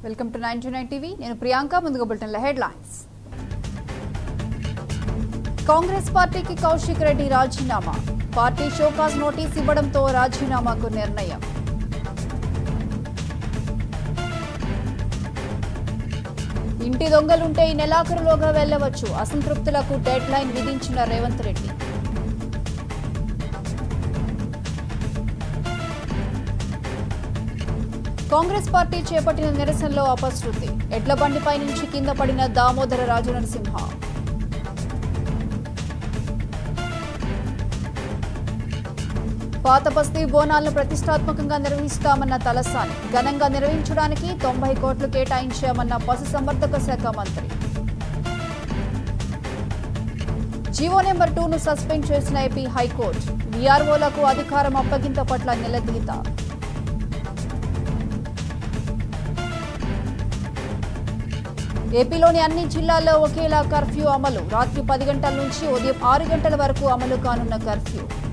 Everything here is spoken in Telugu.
welcome to ninety nine TV నేను ప్రియాంక ముందుగా బులెటిన్ల హెడ్లైన్స్ కాంగ్రెస్ పార్టీకి కౌశిక్ రెడ్డి రాజీనామా పార్టీ షోకాజ్ నోటీస్ ఇవ్వడంతో రాజీనామాకు నిర్ణయం ఇంటి దొంగలుంటే ఈ నెలాఖరులోగా వెళ్లవచ్చు అసంతృప్తులకు డెడ్ లైన్ విధించిన రేవంత్ రెడ్డి కాంగ్రెస్ పార్టీ చేపట్టిన నిరసనలో అపశృతి ఎడ్ల బండిపై నుంచి కింద పడిన దామోదర రాజనరసింహ పాత బస్తీ బోనాలను ప్రతిష్టాత్మకంగా నిర్వహిస్తామన్న తలసాని ఘనంగా నిర్వహించడానికి తొంభై కోట్లు కేటాయించామన్న పశుసంవర్ధక శాఖ మంత్రి జీవో నెంబర్ టూను సస్పెండ్ చేసిన ఏపీ హైకోర్టు వీఆర్ఓలకు అధికారం అప్పగింత పట్ల నిలదీత ఏపీలోని అన్ని జిల్లాల్లో ఒకేలా కర్ఫ్యూ అమలు రాత్రి పది గంటల నుంచి ఉదయం ఆరు గంటల వరకు అమలు కానున్న కర్ఫ్యూ